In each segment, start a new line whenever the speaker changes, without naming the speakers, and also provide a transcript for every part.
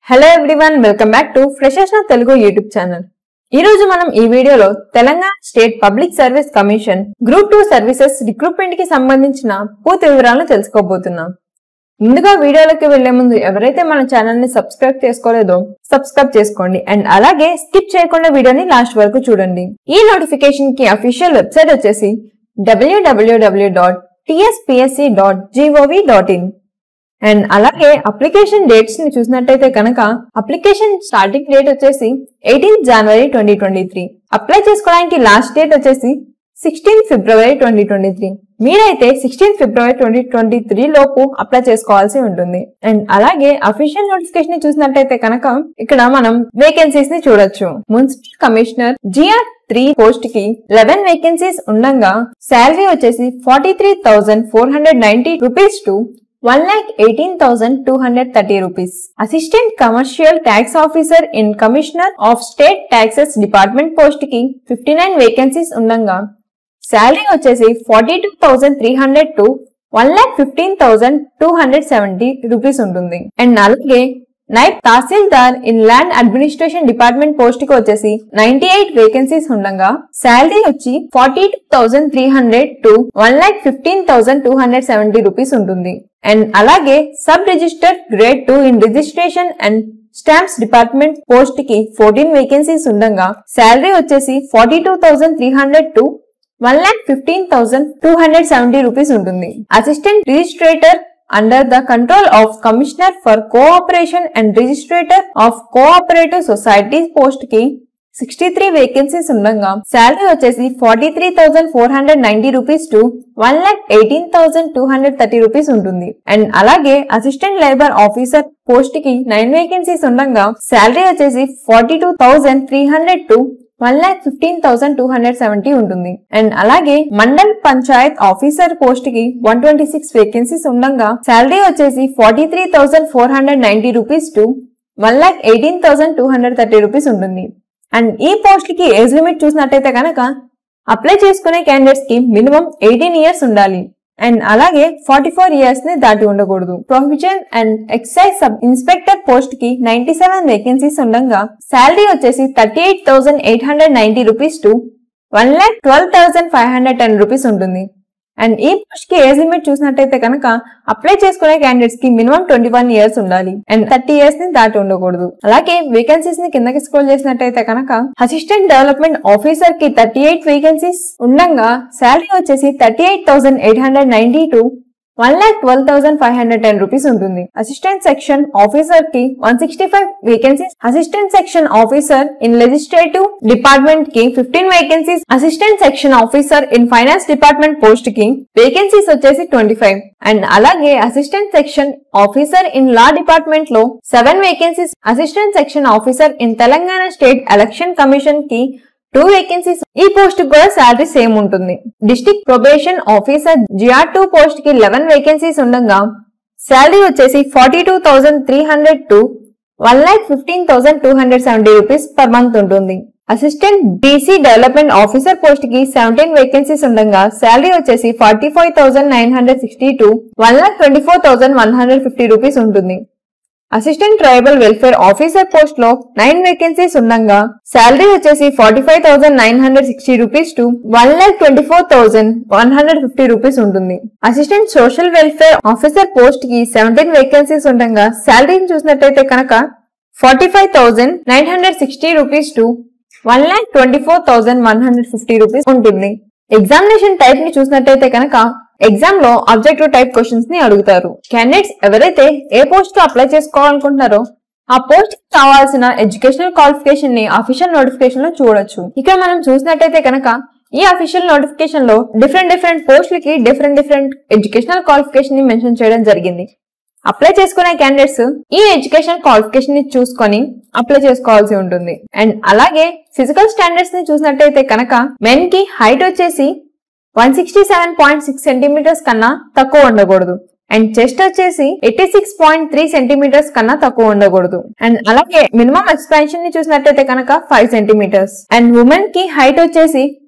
hello everyone welcome back to freshers నా Telugu YouTube channel ఈ రోజు మనం ఈ వీడియోలో Telangana state public service commission group two services recruitment కి సంబంధించిన పూర్తి వివరాలను తెలుసుకోబోతున్నాం ముందుగా వీడియోలోకి వెళ్లే ముందు ఎవరైతే మన ఛానల్ ని సబ్స్క్రైబ్ చేసుకోలేదో సబ్స్క్రైబ్ చేసుకోండి అండ్ అలాగే స్కిప్ చేయకుండా వీడియోని లాస్ట్ వరకు చూడండి ఈ నోటిఫికేషన్ కి అఫీషియల్ వెబ్సైట్ వచ్చేసి W W W dot TSPSC dot G O V dot in and అలాగే అప్లికేషన్ డేట్స్ ని చూసినట్టయితే కనుక అప్లికేషన్ స్టార్టింగ్ డేట్ వచ్చేసి eighteenth January twenty twenty three apply చేసుకోవడానికి లాస్ట్ డేట్ వచ్చేసి sixteenth February twenty twenty three మీరైతే sixteenth February twenty twenty three లోపు apply చేసుకోవాల్సి ఉంటుంది అండ్ అలాగే అఫీషియల్ నోటిఫికేషన్ ని చూసినట్టయితే కనుక ఇక్కడ మనం వేకెన్సీస్ ని చూడొచ్చు municipal commissioner G R three post కి లెవెన్ వేకెన్సీస్ ఉండగా శాలరీ వచ్చేసి forty three thousand four hundred ninety rupees to one lakh eighteen thousand two hundred thirty rupees assistant commercial tax officer in commissioner of state taxes department post కి fifty nine vacancies ఉండగా salary వచ్చేసి forty two thousand three hundred to one lakh fifteen thousand two hundred seventy rupees ఉంటుంది and అలాగే Naib tahsildar in land administration department post కి వచ్చేసి ninety eight vacancies ఉండగా salary వచ్చి forty two thousand three hundred to one lakh fifteen thousand two hundred seventy rupees ఉంటుంది and అలాగే sub register grade two in registration and stamps department post కి fourteen vacancies ఉండగా salary వచ్చేసి forty two thousand three hundred to one lakh fifteen thousand two hundred seventy rupees ఉంటుంది assistant registrar under the control of commissioner for cooperation and రిజిస్ట్రేటర్ of cooperative societies post కి sixty three vacancies ఉండగా salary వచ్చేసి forty three thousand four hundred ninety rupees to one lakh eighteen thousand two hundred thirty rupees ఉంటుంది and అలాగే assistant labour officer post కి nine vacancies ఉండగా salary వచ్చేసి forty two thousand three hundred to one lakh fifteen thousand two hundred seventy ఉంటుంది and అలాగే mandal panchayat officer post కి one twenty six vacancies ఉండగా salary వచ్చేసి forty three thousand four hundred ninety rupees to one lakh eighteen thousand two hundred thirty rupees ఉంటుంది and ఈ post కి age limit చూసినట్టయితే కనుక అప్లై చేసుకునే క్యాండిడేట్స్ కి మినిమం ఎయిటీన్ ఇయర్స్ ఉండాలి అండ్ అలాగే ఫార్టీ ఫోర్ ఇయర్స్ ని దాటి ఉండకూడదు prohibition and excise sub inspector post కి నైన్టీ సెవెన్ వేకెన్సీస్ ఉండగా శాలరీ వచ్చేసి thirty eight thousand eight hundred ninety rupees to one lakh twelve thousand five hundred ten rupees ఉంటుంది and ఈ పోస్ట్ కి ఏజ్ లిమిట్ చూసినట్టయితే కనుక అప్లై చేసుకునే క్యాండిడేట్స్ కి మినిమం ట్వంటీ వన్ ఇయర్స్ ఉండాలి అండ్ థర్టీ ఇయర్స్ ని దాటి ఉండకూడదు అలాగే వేకెన్సీస్ ని కిందకి స్క్రోల్ చేసినట్టయితే కనుక అసిస్టెంట్ డెవలప్మెంట్ ఆఫీసర్ కి థర్టీ ఎయిట్ వేకెన్సీస్ ఉండగా శాలరీ వచ్చేసి thirty eight thousand eight hundred ninety to one lakh twelve thousand five hundred ten rupees ఉంటుంది అసిస్టెంట్ సెక్షన్ ఆఫీసర్ కి one sixty five vacancies assistant section officer in legislative department కి fifteen vacancies assistant section officer in finance department post కి vacancies వచ్చేసి twenty five and అలాగే assistant section officer in law department లో seven vacancies assistant section officer in Telangana state election commission కి two vacancies ఈ post కూడా salary same ఉంటుంది district probation officer G R two post కి eleven vacancies ఉండగా salary వచ్చేసి forty two thousand three hundred to one lakh fifteen thousand two hundred seventy rupees per month ఉంటుంది assistant BC development officer post కి seventeen vacancies ఉండగా salary వచ్చేసి forty five thousand nine hundred sixty to one lakh twenty four thousand one hundred fifty rupees ఉంటుంది assistant tribal welfare officer post లో nine vacancies ఉండగా salary వచ్చేసి forty five thousand nine hundred sixty rupees to one lakh twenty four thousand one hundred fifty rupees ఉంటుంది assistant social welfare officer post కి seventeen vacancies ఉండగా శాలరీని చూసినట్టయితే కనుక forty five thousand nine hundred sixty rupees to one lakh twenty four thousand one hundred fifty rupees ఉంటుంది examination type ని చూసినట్టయితే కనుక ఎగ్జామ్ లో ఆబ్జెక్టివ్ టైప్ క్వశ్చన్స్ ని అడుగుతారు క్యాండిడేట్స్ ఎవరైతే ఏ పోస్ట్ కు అప్లై చేసుకోవాలనుకుంటున్నారో ఆ పోస్ట్ కి కావాల్సిన ఎడ్యుకేషనల్ క్వాలిఫికేషన్ ని అఫీషియల్ నోటిఫికేషన్ లో చూడొచ్చు ఇక్కడ మనం చూసినట్టయితే కనుక ఈ అఫీషియల్ నోటిఫికేషన్ లో డిఫరెంట్ డిఫరెంట్ పోస్టులకి డిఫరెంట్ డిఫరెంట్ ఎడ్యుకేషనల్ క్వాలిఫికేషన్ ని మెన్షన్ చేయడం జరిగింది అప్లై చేసుకునే క్యాండిడేట్స్ ఈ ఎడ్యుకేషన్ క్వాలిఫికేషన్ ని చూసుకొని అప్లై చేసుకోవాల్సి ఉంటుంది అండ్ అలాగే ఫిజికల్ స్టాండర్డ్స్ ని చూసినట్టయితే కనుక మెన్ కి హైట్ వచ్చేసి one sixty seven point six centimetres కన్నా తక్కువ ఉండకూడదు అండ్ చెస్ట్ వచ్చేసి eighty six point three centimetres కన్నా తక్కువ ఉండకూడదు అండ్ అలాగే మినిమం ఎక్స్పాన్షన్ ని చూసినట్టయితే కనుక ఫైవ్ సెంటీమీటర్స్ అండ్ ఉమెన్ కి హైట్ వచ్చేసి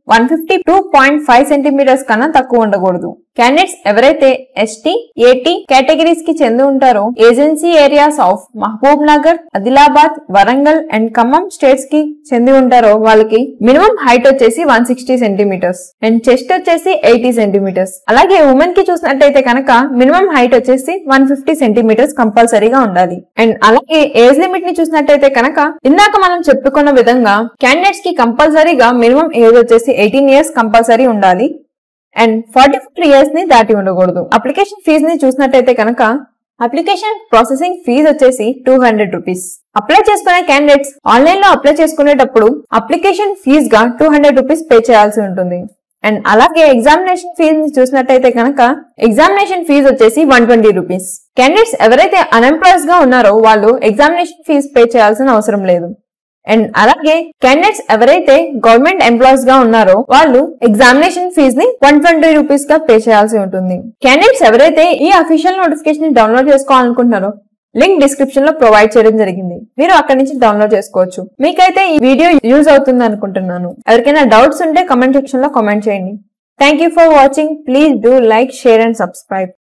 one fifty two point five centimetres కన్నా తక్కువ ఉండకూడదు క్యాండిడేట్స్ ఎవరైతే ఎస్టీ ఏటీ కేటగిరీస్ కి చెంది ఉంటారో agency areas of Mahbubnagar Adilabad Warangal and Khammam states కి చెంది ఉంటారో వాళ్ళకి మినిమం హైట్ వచ్చేసి one sixty centimetres and chest వచ్చేసి ఎయిటీ సెంటీమీటర్స్ అలాగే ఉమెన్ కి చూసినట్టయితే కనుక మినిమం హైట్ వచ్చేసి వన్ ఫిఫ్టీ సెంటీమీటర్స్ కంపల్సరీగా ఉండాలి అండ్ అలాగే ఏజ్ లిమిట్ ని చూసినట్టయితే కనుక ఇందాక మనం చెప్పుకున్న విధంగా క్యాండిడేట్స్ కి కంపల్సరీగా మినిమం ఏజ్ వచ్చేసి ఎయిటీన్ ఇయర్స్ కంపల్సరీ ఉండాలి అండ్ ఫార్టీ ఫోర్ ఇయర్స్ ని దాటి ఉండకూడదు అప్లికేషన్ ఫీజు ని చూసినట్టయితే కనుక అప్లికేషన్ ప్రాసెసింగ్ ఫీజు వచ్చేసి టూ హండ్రెడ్ రూపీస్ అప్లై చేసుకునే క్యాండిడేట్స్ ఆన్లైన్ లో అప్లై చేసుకునేటప్పుడు అప్లికేషన్ ఫీజ్ గా టూ హండ్రెడ్ రూపీస్ పే చేయాల్సి ఉంటుంది అండ్ అలాగే ఎగ్జామినేషన్ ఫీజు ని చూసినట్టయితే కనుక ఎగ్జామినేషన్ ఫీజు వచ్చేసి వన్ ట్వంటీ రూపీస్ క్యాండిడేట్స్ ఎవరైతే అన్ఎంప్లాయ్స్ గా ఉన్నారో వాళ్ళు ఎగ్జామినేషన్ ఫీజు పే చేయాల్సిన అవసరం లేదు అండ్ అలాగే క్యాండిడేట్స్ ఎవరైతే గవర్నమెంట్ ఎంప్లాయీస్ గా ఉన్నారో వాళ్ళు ఎగ్జామినేషన్ ఫీజ్ ని వన్ ట్వంటీ రూపీస్ గా పే చేయాల్సి ఉంటుంది క్యాండిడేట్స్ ఎవరైతే ఈ అఫీషియల్ నోటిఫికేషన్ ని డౌన్లోడ్ చేసుకోవాలనుకుంటున్నారో లింక్ డిస్క్రిప్షన్ లో ప్రొవైడ్ చేయడం జరిగింది మీరు అక్కడి నుంచి డౌన్లోడ్ చేసుకోవచ్చు మీకైతే ఈ వీడియో యూజ్ అవుతుంది అనుకుంటున్నాను ఎవరికైనా డౌట్స్ ఉంటే కమెంట్ సెక్షన్ లో కామెంట్ చేయండి thank you for watching please do like share and subscribe